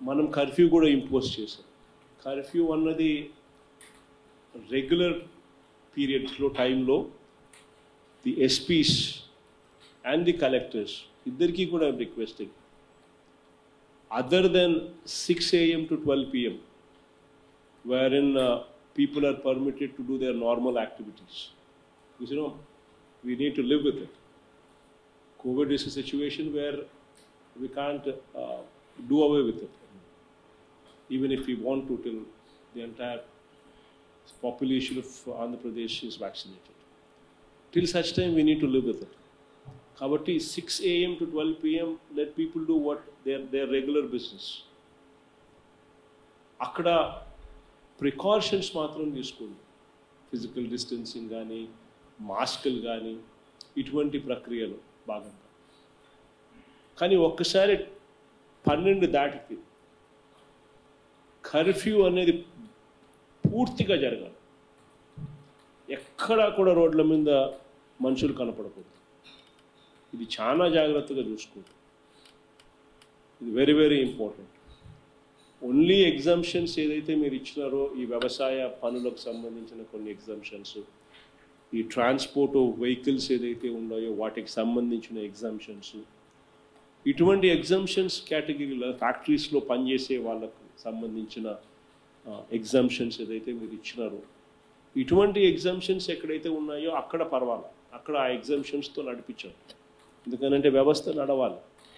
మనం కర్ఫ్యూ కూడా ఇంపోజ్ చేసాం కర్ఫ్యూ అన్నది రెగ్యులర్ పీరియడ్స్లో టైంలో the SPs and the collectors ఇద్దరికీ కూడా requesting other than six AM to twelve PM wherein uh, people are permitted to do their normal activities. Because, you know, we need to live with it. COVID is a situation where we can't uh, do away with it. Even if we want to, till the entire population of Andhra Pradesh is vaccinated. Till such time, we need to live with it. కాబట్టి six AM to twelve PM let people do what their their regular business అక్కడ precautions మాత్రం తీసుకోండి physical distancing కానీ మాస్కులు కానీ ఇటువంటి ప్రక్రియలు భాగంగా కానీ ఒక్కసారి పన్నెండు దాటితే కర్ఫ్యూ అనేది పూర్తిగా జరగాలి ఎక్కడా కూడా రోడ్ల మీద మనుషులు కనపడకూడదు ఇది చాలా జాగ్రత్తగా చూసుకోండి ఇది very very important only exemptions ఏదైతే మీరు ఇచ్చినారో ఈ వ్యవసాయ పనులకు సంబంధించిన కొన్ని ఎగ్జామ్షన్స్ ఈ ట్రాన్స్పోర్ట్ వెహికల్స్ ఏదైతే ఉన్నాయో వాటికి సంబంధించిన ఎగ్జామ్షన్స్ ఇటువంటి ఎగ్జామ్షన్స్ కేటగిరీలో ఫ్యాక్టరీస్లో పనిచేసే వాళ్ళకు సంబంధించిన ఎగ్జామ్షన్స్ ఏదైతే మీరు ఇచ్చినారో ఇటువంటి ఎగ్జామ్షన్స్ ఎక్కడైతే ఉన్నాయో అక్కడ పర్వాలి అక్కడ ఆ ఎగ్జామ్షన్స్తో నడిపించాలి ఎందుకనంటే వ్యవస్థ నడవాలి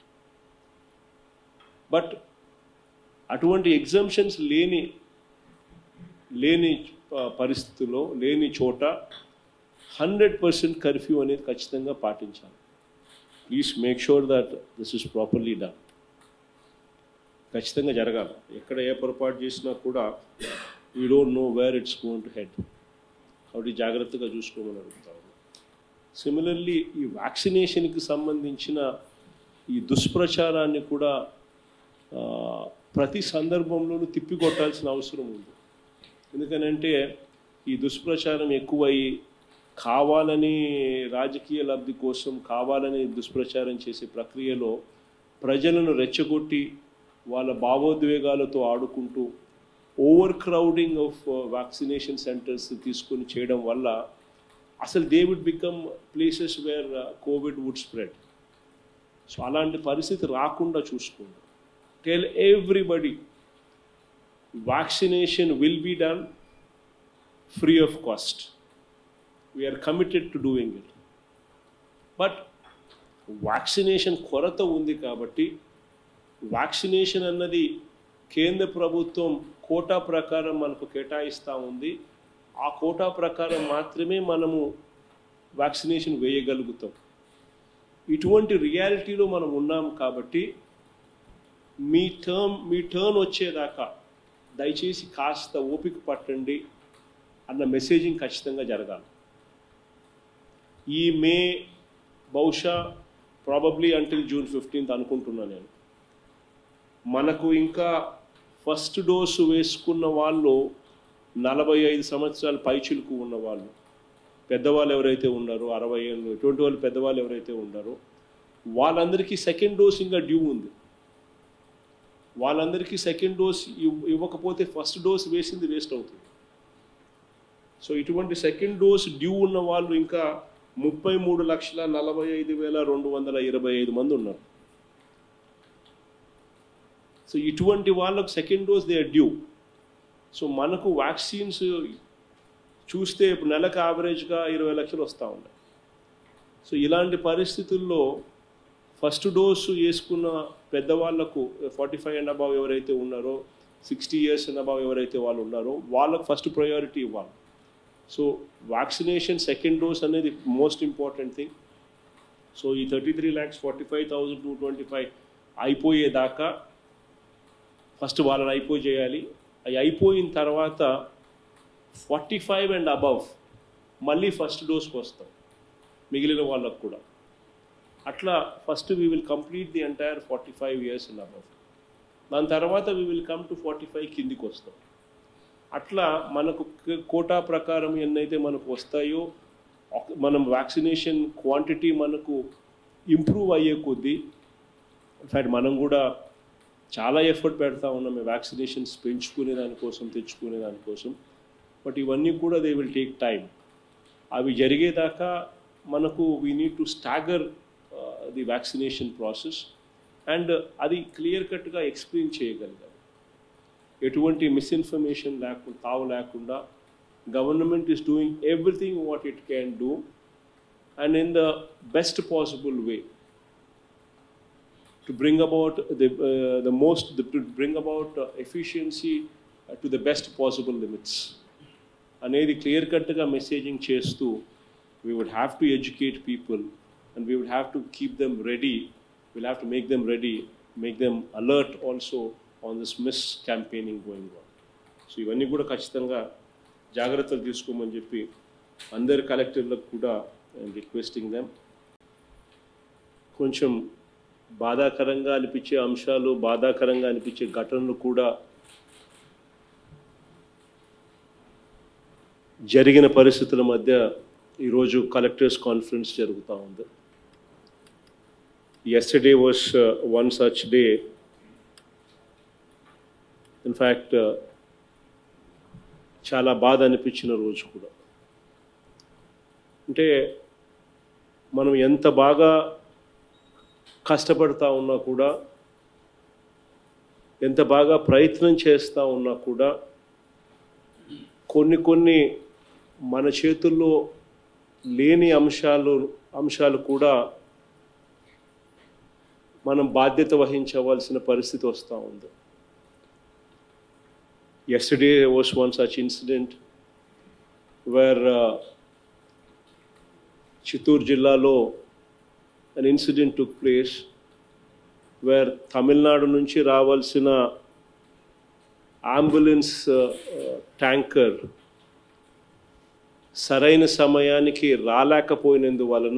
బట్ అటువంటి ఎగ్జామ్షన్స్ లేని లేని ప- పరిస్థితుల్లో లేని చోట హండ్రెడ్ పర్సెంట్ కర్ఫ్యూ అనేది ఖచ్చితంగా పాటించాలి please make sure that this is properly done ఖచ్చితంగా జరగాలి ఎక్కడ ఏ పొరపాటు చేసినా కూడా we don't know where it's gonna head కాబట్టి జాగ్రత్తగా చూసుకోమని అడుగుతా ఉన్నాను సిమిలర్లీ ఈ వ్యాక్సినేషన్కి సంబంధించిన ఈ దుష్ప్రచారాన్ని కూడా ఆ, ప్రతి సందర్భంలోనూ తిప్పికొట్టాల్సిన అవసరం ఉంది ఎందుకనంటే ఈ దుష్ప్రచారం ఎక్కువయ్యి కావాలని రాజకీయ లబ్ధి కోసం కావాలని దుష్ప్రచారం చేసే ప్రక్రియలో ప్రజలను రెచ్చగొట్టి వాళ్ళ భావోద్వేగాలతో ఆడుకుంటూ overcrowding of vaccination centres తీసుకొని చేయడం వల్ల అసలు they would become places where Covid would spread so అలాంటి పరిస్థితి రాకుండా చూసుకోండి tell everybody vaccination will be done free of cost we're committed to doing it but vaccination కొరత ఉంది కాబట్టి వ్యాక్సినేషన్ అన్నది కేంద్ర ప్రభుత్వం కోటా ప్రకారం మనకు కేటాయిస్తూ ఉంది ఆ కోటా ప్రకారం మాత్రమే మనము వ్యాక్సినేషన్ వేయగలుగుతాం ఇటువంటి రియాలిటీలో మనం ఉన్నాం కాబట్టి మీ టర్మ్ మీ టర్న్ వచ్చేదాకా దయచేసి కాస్త ఓపిక పట్టండి అన్న మెసేజింగ్ ఖచ్చితంగా జరగాలి ఈ మే బహుశా ప్రాబబ్లీ అంటిల్ జూన్ ఫిఫ్టీన్త్ అనుకుంటున్నా నేను మనకు ఇంకా ఫస్ట్ డోసు వేసుకున్న వాళ్ళు నలభై ఐదు సంవత్సరాల పైచిలుకు ఉన్న వాళ్ళు పెద్దవాళ్ళు ఎవరైతే ఉన్నారో అరవై ఏళ్ళు ఎటువంటి వాళ్ళు పెద్దవాళ్ళు ఎవరైతే ఉన్నారో వాళ్ళందరికీ సెకండ్ డోస్ ఇంకా డ్యూ ఉంది వాళ్ళందరికీ సెకండ్ డోస్ ఇవ్- ఇవ్వకపోతే ఫస్ట్ డోస్ వేసింది వేస్ట్ అవుతుంది సో ఇటువంటి సెకండ్ డోస్ డ్యూ ఉన్న వాళ్ళు ఇంకా ముప్పై మూడు లక్షల నలభై ఐదు వేల రెండు వందల ఇరవై ఐదు మంది ఉన్నారు సో ఇటువంటి వాళ్ళకు second dose they are due so మనకు వ్యాక్సిన్స్ చూస్తే ఇప్పుడు నెలకు యావరేజ్గా ఇరవై లక్షలు వస్తూ ఉన్నాయి సో ఇలాంటి పరిస్థితుల్లో ఫస్ట్ డోసు వేసుకున్న పెద్దవాళ్లకు ఫార్టీ ఫైవ్ అండ్ అబవ్ ఎవరైతే ఉన్నారో సిక్స్టీ ఇయర్స్ అండ్ అబవ్ ఎవరైతే వాళ్ళు ఉన్నారో వాళ్ళకు ఫస్ట్ ప్రయారిటీ ఇవ్వాలి సో వ్యాక్సినేషన్ సెకండ్ డోస్ అనేది మోస్ట్ ఇంపార్టెంట్ థింగ్ సో ఈ thirty three lakhs forty five thousand two twenty five అయిపోయేదాకా ఫస్ట్ వాళ్ళని అయిపోయి చేయాలి అవి అయిపోయిన తర్వాత ఫార్టీ ఫైవ్ అండ్ అబవ్ మళ్ళీ ఫస్ట్ డోస్కి వస్తాం మిగిలిన వాళ్ళకు కూడా అట్లా first we will complete the entire forty five years and above దాని తర్వాత we will come to forty five కిందికి వస్తాం అట్లా మనకు క- కోటా ప్రకారం ఎన్నైతే మనకు వస్తాయో ఒక- మనం వ్యాక్సినేషన్ క్వాంటిటీ మనకు ఇంప్రూవ్ అయ్యే కొద్దీ ఇన్ఫ్యాక్ట్ మనం కూడా చాలా ఎఫర్ట్ పెడతా ఉన్నాం మేము వ్యాక్సినేషన్స్ పెంచుకునే దానికోసం తెచ్చుకునే దానికోసం బట్ ఇవన్నీ కూడా దే విల్ టేక్ టైం అవి జరిగేదాకా మనకు we need to stagger the vaccination process and అది క్లియర్ కట్గా ఎక్స్ప్లెయిన్ చేయగలిగారు ఎటువంటి మిస్ఇన్ఫర్మేషన్ లేకుండా తావు లేకుండా government is doing everything what it can do and in the best possible way to bring about the, uh, the most, the, to bring about uh, efficiency uh, to the best possible limits. అనేది clear కట్గా messaging చేస్తూ we would have to educate people and we would have to keep them ready will have to make them ready make them alert also on this mis campaigning going on so ఇవన్నీ కూడా ఖచ్చితంగా జాగ్రత్తలు తీసుకోమని చెప్పి అందరి కలెక్టర్లకు కూడా requesting them కొంచెం బాధాకరంగా అనిపించే అంశాలు బాధాకరంగా అనిపించే ఘటనలు కూడా జరిగిన పరిస్థితుల మధ్య ఈరోజు కలెక్టర్స్ కాన్ఫరెన్స్ జరుగుతూ ఉంది yesterday was one such day in fact చాలా బాధ అనిపించిన రోజు కూడా అంటే మనం ఎంత బాగా కష్టపడతా ఉన్నా కూడా ఎంత బాగా ప్రయత్నం చేస్తూ ఉన్నా కూడా కొన్ని కొన్ని మన చేతుల్లో లేని అంశాలు అంశాలు కూడా మనం బాధ్యత వహించవలసిన పరిస్థితి వస్తూ ఉంది yesterday was one such incident where Chittoor జిల్లాలో an incident took place where Tamil Nadu నుంచి రావాల్సిన అంబులెన్స్ ట్యాంకర్ సరైన సమయానికి రాలేకపోయినందువలన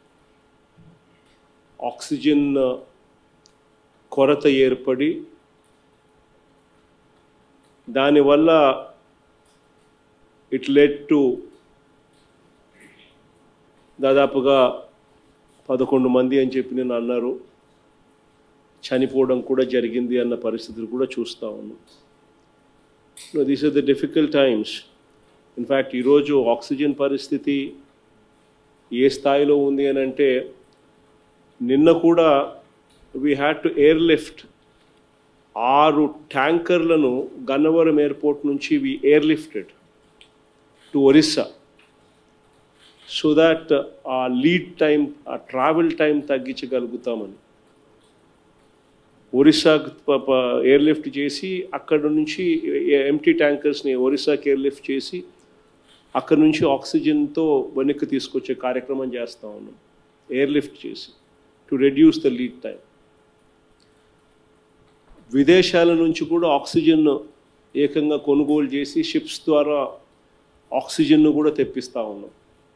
ఆక్సిజన్ కొరత ఏర్పడి దానివల్ల ఇట్ లెడ్ టు దాదాపుగా పదకొండు మంది అని చెప్పి నేను అన్నారు చనిపోవడం కూడా జరిగింది అన్న పరిస్థితులు కూడా చూస్తూ ఉన్నాం these are the difficult times in fact ఈరోజు ఆక్సిజన్ పరిస్థితి ఏ స్థాయిలో ఉంది అని అంటే నిన్న కూడా we had to airlift ఆరు ట్యాంకర్లను గన్నవరం ఎయిర్పోర్ట్ నుంచి we airlifted to Orissa so that ఆ లీడ్ టైం ఆ ట్రావెల్ టైం తగ్గించగలుగుతామని ఒరిస్సా ఎయిర్ లిఫ్ట్ చేసి అక్కడ నుంచి ఎంటీ ట్యాంకర్స్ని ఒరిస్సాకి ఎయిర్ లిఫ్ట్ చేసి అక్కడ నుంచి ఆక్సిజన్తో వెనక్కి తీసుకొచ్చే కార్యక్రమం చేస్తూ ఉన్నాం ఎయిర్ లిఫ్ట్ చేసి to reduce the lead time విదేశాల నుంచి కూడా ఆక్సిజన్ ఏకంగా కొనుగోలు చేసి షిప్స్ ద్వారా ఆక్సిజన్ను కూడా తెప్పిస్తూ ఉన్నాం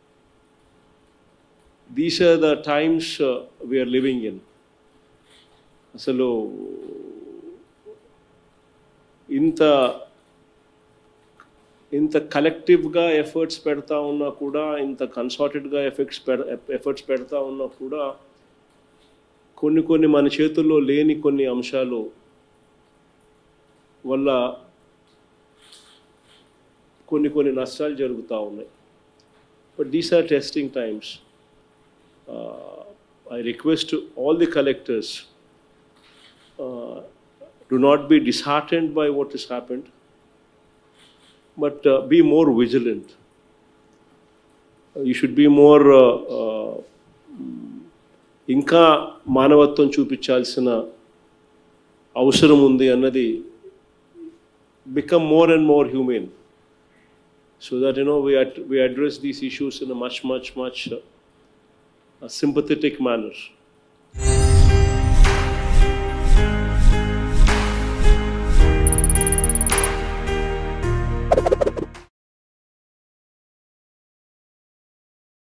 these are the times we're living in అసలు ఇంత ఇంత కలెక్టివ్గా ఎఫర్ట్స్ పెడతా ఉన్నా కూడా ఇంత కన్సార్టెడ్గా ఎఫెక్ట్స్ పెడ ఎఫర్ట్స్ పెడతా ఉన్నా కూడా కొన్ని కొన్ని మన చేతుల్లో లేని కొన్ని అంశాలు వల్ల కొన్ని కొన్ని నష్టాలు జరుగుతూ ఉన్నాయి but these are testing times uh, I request all the collectors uh, do not be disheartened by what has happened, but uh, be more vigilant. You should be more uh, uh, ఇంకా మానవత్వం చూపించాల్సిన అవసరం ఉంది అన్నది become more and more humane so that you know we ad- we address these issues in a much much much uh, a sympathetic manner.